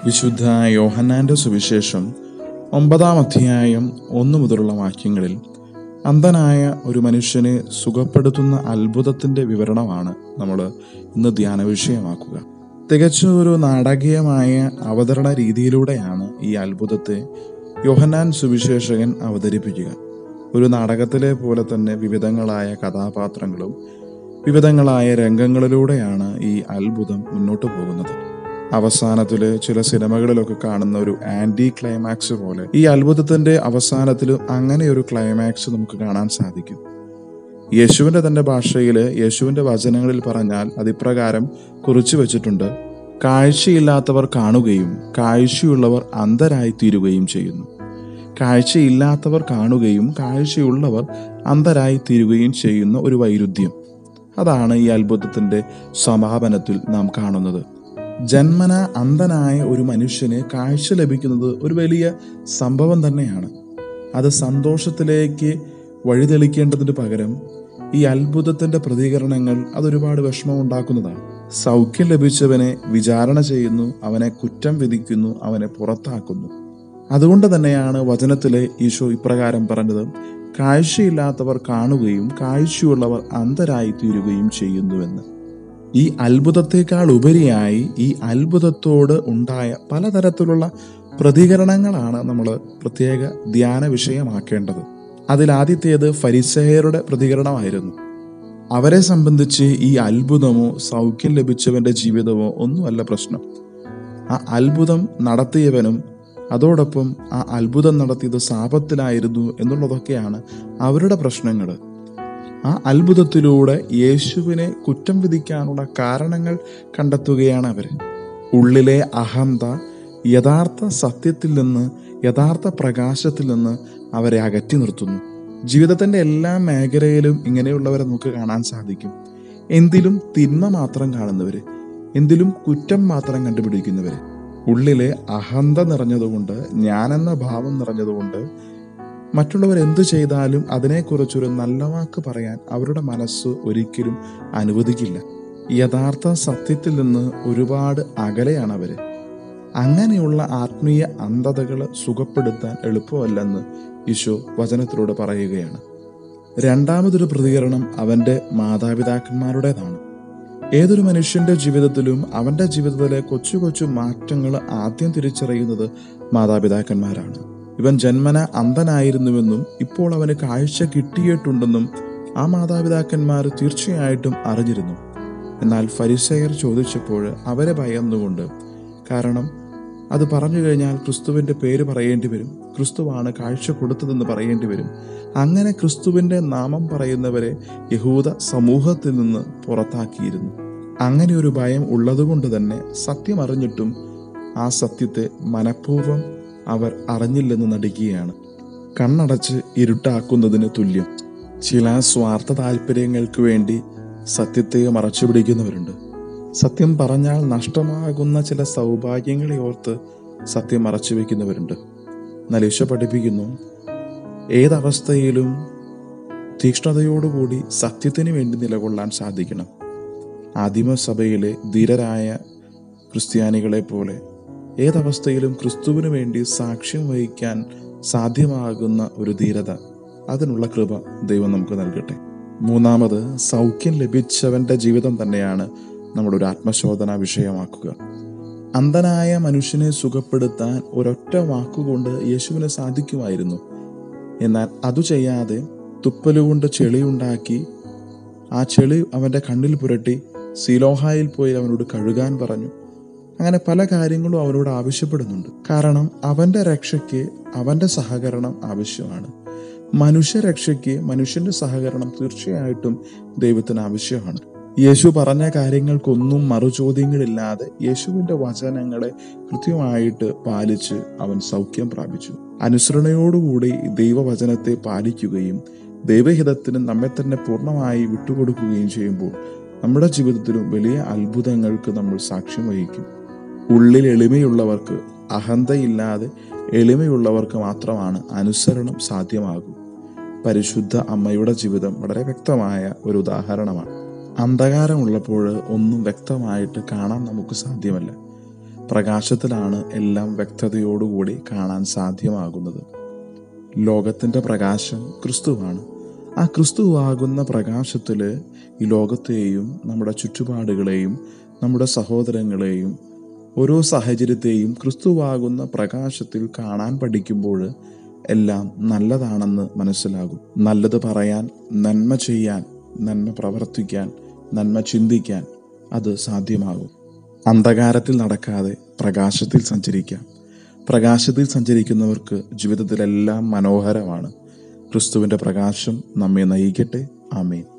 വിശുദ്ധ യോഹന്നാന്റെ സുവിശേഷം ഒമ്പതാം അധ്യായം ഒന്നു മുതലുള്ള വാക്യങ്ങളിൽ അന്ധനായ ഒരു മനുഷ്യനെ സുഖപ്പെടുത്തുന്ന അത്ഭുതത്തിന്റെ വിവരണമാണ് നമ്മൾ ഇന്ന് ധ്യാന വിഷയമാക്കുക തികച്ചും ഒരു നാടകീയമായ അവതരണ രീതിയിലൂടെയാണ് ഈ അത്ഭുതത്തെ യോഹന്നാൻ സുവിശേഷകൻ അവതരിപ്പിക്കുക ഒരു നാടകത്തിലെ പോലെ തന്നെ വിവിധങ്ങളായ കഥാപാത്രങ്ങളും വിവിധങ്ങളായ രംഗങ്ങളിലൂടെയാണ് ഈ അത്ഭുതം മുന്നോട്ട് പോകുന്നത് അവസാനത്തില് ചില സിനിമകളിലൊക്കെ കാണുന്ന ഒരു ആന്റി ക്ലൈമാക്സ് പോലെ ഈ അത്ഭുതത്തിന്റെ അവസാനത്തിലും അങ്ങനെ ഒരു ക്ലൈമാക്സ് നമുക്ക് കാണാൻ സാധിക്കും യേശുവിന്റെ തന്റെ ഭാഷയില് യേശുവിന്റെ വചനങ്ങളിൽ പറഞ്ഞാൽ അതിപ്രകാരം കുറിച്ചു വെച്ചിട്ടുണ്ട് കാഴ്ചയില്ലാത്തവർ കാണുകയും കാഴ്ചയുള്ളവർ അന്ധരായി തീരുകയും ചെയ്യുന്നു കാഴ്ചയില്ലാത്തവർ കാണുകയും കാഴ്ചയുള്ളവർ അന്ധരായി തീരുകയും ചെയ്യുന്ന ഒരു വൈരുദ്ധ്യം അതാണ് ഈ അത്ഭുതത്തിന്റെ സമാപനത്തിൽ നാം കാണുന്നത് ജന്മന അന്ധനായ ഒരു മനുഷ്യന് കാഴ്ച ലഭിക്കുന്നത് ഒരു വലിയ സംഭവം തന്നെയാണ് അത് സന്തോഷത്തിലേക്ക് വഴിതെളിക്കേണ്ടതിന് പകരം ഈ അത്ഭുതത്തിന്റെ പ്രതികരണങ്ങൾ അതൊരുപാട് വിഷമം ഉണ്ടാക്കുന്നതാണ് സൗഖ്യം ലഭിച്ചവനെ വിചാരണ ചെയ്യുന്നു അവനെ കുറ്റം വിധിക്കുന്നു അവനെ പുറത്താക്കുന്നു അതുകൊണ്ട് തന്നെയാണ് വചനത്തിലെ ഈശോ ഇപ്രകാരം പറഞ്ഞത് കാഴ്ചയില്ലാത്തവർ കാണുകയും കാഴ്ചയുള്ളവർ അന്ധരായി തീരുകയും ചെയ്യുന്നുവെന്ന് ഈ അത്ഭുതത്തെക്കാൾ ഉപരിയായി ഈ അത്ഭുതത്തോട് ഉണ്ടായ പലതരത്തിലുള്ള പ്രതികരണങ്ങളാണ് നമ്മൾ പ്രത്യേക ധ്യാന വിഷയമാക്കേണ്ടത് അതിലാദ്യത്തേത് ഫരിസേയരുടെ പ്രതികരണമായിരുന്നു അവരെ സംബന്ധിച്ച് ഈ അത്ഭുതമോ സൗഖ്യം ലഭിച്ചവന്റെ ജീവിതമോ ഒന്നുമല്ല പ്രശ്നം ആ അത്ഭുതം നടത്തിയവനും അതോടൊപ്പം ആ അത്ഭുതം നടത്തിയത് സാപത്തിലായിരുന്നു എന്നുള്ളതൊക്കെയാണ് അവരുടെ പ്രശ്നങ്ങൾ ആ അത്ഭുതത്തിലൂടെ യേശുവിനെ കുറ്റം വിധിക്കാനുള്ള കാരണങ്ങൾ കണ്ടെത്തുകയാണ് അവർ ഉള്ളിലെ അഹന്ത യഥാർത്ഥ സത്യത്തിൽ നിന്ന് യഥാർത്ഥ പ്രകാശത്തിൽ നിന്ന് അവരെ അകറ്റി നിർത്തുന്നു ജീവിതത്തിന്റെ എല്ലാ മേഖലയിലും ഇങ്ങനെയുള്ളവരെ നമുക്ക് കാണാൻ സാധിക്കും എന്തിലും തിന്മ മാത്രം കാണുന്നവര് എന്തിലും കുറ്റം മാത്രം കണ്ടുപിടിക്കുന്നവര് ഉള്ളിലെ അഹന്ത നിറഞ്ഞതുകൊണ്ട് ഞാനെന്ന ഭാവം നിറഞ്ഞതുകൊണ്ട് മറ്റുള്ളവർ എന്തു ചെയ്താലും അതിനെക്കുറിച്ചൊരു നല്ല വാക്ക് പറയാൻ അവരുടെ മനസ്സ് ഒരിക്കലും അനുവദിക്കില്ല യഥാർത്ഥ സത്യത്തിൽ നിന്ന് ഒരുപാട് അകലെയാണ് അവര് അങ്ങനെയുള്ള ആത്മീയ അന്ധതകൾ സുഖപ്പെടുത്താൻ എളുപ്പമല്ലെന്ന് ഈശോ വചനത്തിലൂടെ പറയുകയാണ് രണ്ടാമതൊരു പ്രതികരണം അവന്റെ മാതാപിതാക്കന്മാരുടേതാണ് ഏതൊരു മനുഷ്യന്റെ ജീവിതത്തിലും അവന്റെ ജീവിതത്തിലെ കൊച്ചു കൊച്ചു മാറ്റങ്ങൾ ആദ്യം തിരിച്ചറിയുന്നത് മാതാപിതാക്കന്മാരാണ് ഇവൻ ജന്മന അന്ധനായിരുന്നുവെന്നും ഇപ്പോൾ അവന് കാഴ്ച കിട്ടിയിട്ടുണ്ടെന്നും ആ മാതാപിതാക്കന്മാർ തീർച്ചയായിട്ടും അറിഞ്ഞിരുന്നു എന്നാൽ ഫരിസയർ ചോദിച്ചപ്പോൾ അവരെ ഭയന്നുകൊണ്ട് കാരണം അത് പറഞ്ഞു കഴിഞ്ഞാൽ ക്രിസ്തുവിന്റെ പേര് പറയേണ്ടി വരും ക്രിസ്തുവാണ് കാഴ്ച കൊടുത്തതെന്ന് പറയേണ്ടി വരും അങ്ങനെ ക്രിസ്തുവിന്റെ നാമം പറയുന്നവരെ യഹൂദ സമൂഹത്തിൽ നിന്ന് പുറത്താക്കിയിരുന്നു അങ്ങനെ ഒരു ഭയം ഉള്ളതുകൊണ്ട് തന്നെ സത്യം അറിഞ്ഞിട്ടും ആ സത്യത്തെ മനഃപൂർവ്വം അവർ അറിഞ്ഞില്ലെന്ന് നടിക്കുകയാണ് കണ്ണടച്ച് ഇരുട്ടാക്കുന്നതിന് തുല്യം ചില സ്വാർത്ഥ താല്പര്യങ്ങൾക്ക് വേണ്ടി സത്യത്തെ മറച്ചു പിടിക്കുന്നവരുണ്ട് സത്യം പറഞ്ഞാൽ നഷ്ടമാകുന്ന ചില സൗഭാഗ്യങ്ങളെ ഓർത്ത് സത്യം മറച്ചു വെക്കുന്നവരുണ്ട് എന്നാൽ ഈശോ പഠിപ്പിക്കുന്നു ഏതവസ്ഥയിലും തീക്ഷ്ണതയോടുകൂടി സത്യത്തിന് വേണ്ടി നിലകൊള്ളാൻ സാധിക്കണം ആദിമസഭയിലെ ധീരരായ ക്രിസ്ത്യാനികളെ പോലെ ഏതവസ്ഥയിലും ക്രിസ്തുവിന് വേണ്ടി സാക്ഷ്യം വഹിക്കാൻ സാധ്യമാകുന്ന ഒരു ധീരത അതിനുള്ള കൃപ ദൈവം നമുക്ക് നൽകട്ടെ മൂന്നാമത് സൗഖ്യം ലഭിച്ചവന്റെ ജീവിതം തന്നെയാണ് നമ്മുടെ ഒരു ആത്മശോധന വിഷയമാക്കുക അന്ധനായ മനുഷ്യനെ സുഖപ്പെടുത്താൻ ഒരൊറ്റ വാക്കുകൊണ്ട് യേശുവിന് സാധിക്കുമായിരുന്നു എന്നാൽ അതു ചെയ്യാതെ തുപ്പലുകൊണ്ട് ചെളിയുണ്ടാക്കി ആ ചെളി അവന്റെ കണ്ണിൽ പുരട്ടി സീലോഹായിൽ പോയി അവനോട് കഴുകാൻ പറഞ്ഞു അങ്ങനെ പല കാര്യങ്ങളും അവനോട് ആവശ്യപ്പെടുന്നുണ്ട് കാരണം അവന്റെ രക്ഷയ്ക്ക് അവന്റെ സഹകരണം ആവശ്യമാണ് മനുഷ്യരക്ഷയ്ക്ക് മനുഷ്യന്റെ സഹകരണം തീർച്ചയായിട്ടും ദൈവത്തിന് ആവശ്യമാണ് യേശു പറഞ്ഞ കാര്യങ്ങൾക്കൊന്നും മറുചോദ്യങ്ങളില്ലാതെ യേശുവിന്റെ വചനങ്ങളെ കൃത്യമായിട്ട് പാലിച്ച് അവൻ സൗഖ്യം പ്രാപിച്ചു അനുസരണയോടുകൂടി ദൈവവചനത്തെ പാലിക്കുകയും ദൈവഹിതത്തിന് നമ്മെ തന്നെ പൂർണ്ണമായി വിട്ടുകൊടുക്കുകയും ചെയ്യുമ്പോൾ നമ്മുടെ ജീവിതത്തിലും വലിയ അത്ഭുതങ്ങൾക്ക് നമ്മൾ സാക്ഷ്യം വഹിക്കും ഉള്ളിൽ എളിമയുള്ളവർക്ക് അഹന്തയില്ലാതെ എളിമയുള്ളവർക്ക് മാത്രമാണ് അനുസരണം സാധ്യമാകൂ പരിശുദ്ധ അമ്മയുടെ ജീവിതം വളരെ വ്യക്തമായ ഒരു ഉദാഹരണമാണ് അന്ധകാരമുള്ളപ്പോൾ ഒന്നും വ്യക്തമായിട്ട് കാണാൻ നമുക്ക് സാധ്യമല്ല പ്രകാശത്തിലാണ് എല്ലാം വ്യക്തതയോടുകൂടി കാണാൻ സാധ്യമാകുന്നത് ലോകത്തിൻ്റെ പ്രകാശം ക്രിസ്തുവാണ് ആ ക്രിസ്തുവാകുന്ന പ്രകാശത്തിൽ ഈ ലോകത്തെയും നമ്മുടെ ചുറ്റുപാടുകളെയും നമ്മുടെ സഹോദരങ്ങളെയും ഓരോ സാഹചര്യത്തെയും ക്രിസ്തുവാകുന്ന പ്രകാശത്തിൽ കാണാൻ പഠിക്കുമ്പോൾ എല്ലാം നല്ലതാണെന്ന് മനസ്സിലാകും നല്ലത് പറയാൻ നന്മ ചെയ്യാൻ നന്മ പ്രവർത്തിക്കാൻ നന്മ ചിന്തിക്കാൻ അത് സാധ്യമാകും അന്ധകാരത്തിൽ നടക്കാതെ പ്രകാശത്തിൽ സഞ്ചരിക്കാം പ്രകാശത്തിൽ സഞ്ചരിക്കുന്നവർക്ക് ജീവിതത്തിലെല്ലാം മനോഹരമാണ് ക്രിസ്തുവിൻ്റെ പ്രകാശം നമ്മെ നയിക്കട്ടെ ആമേൻ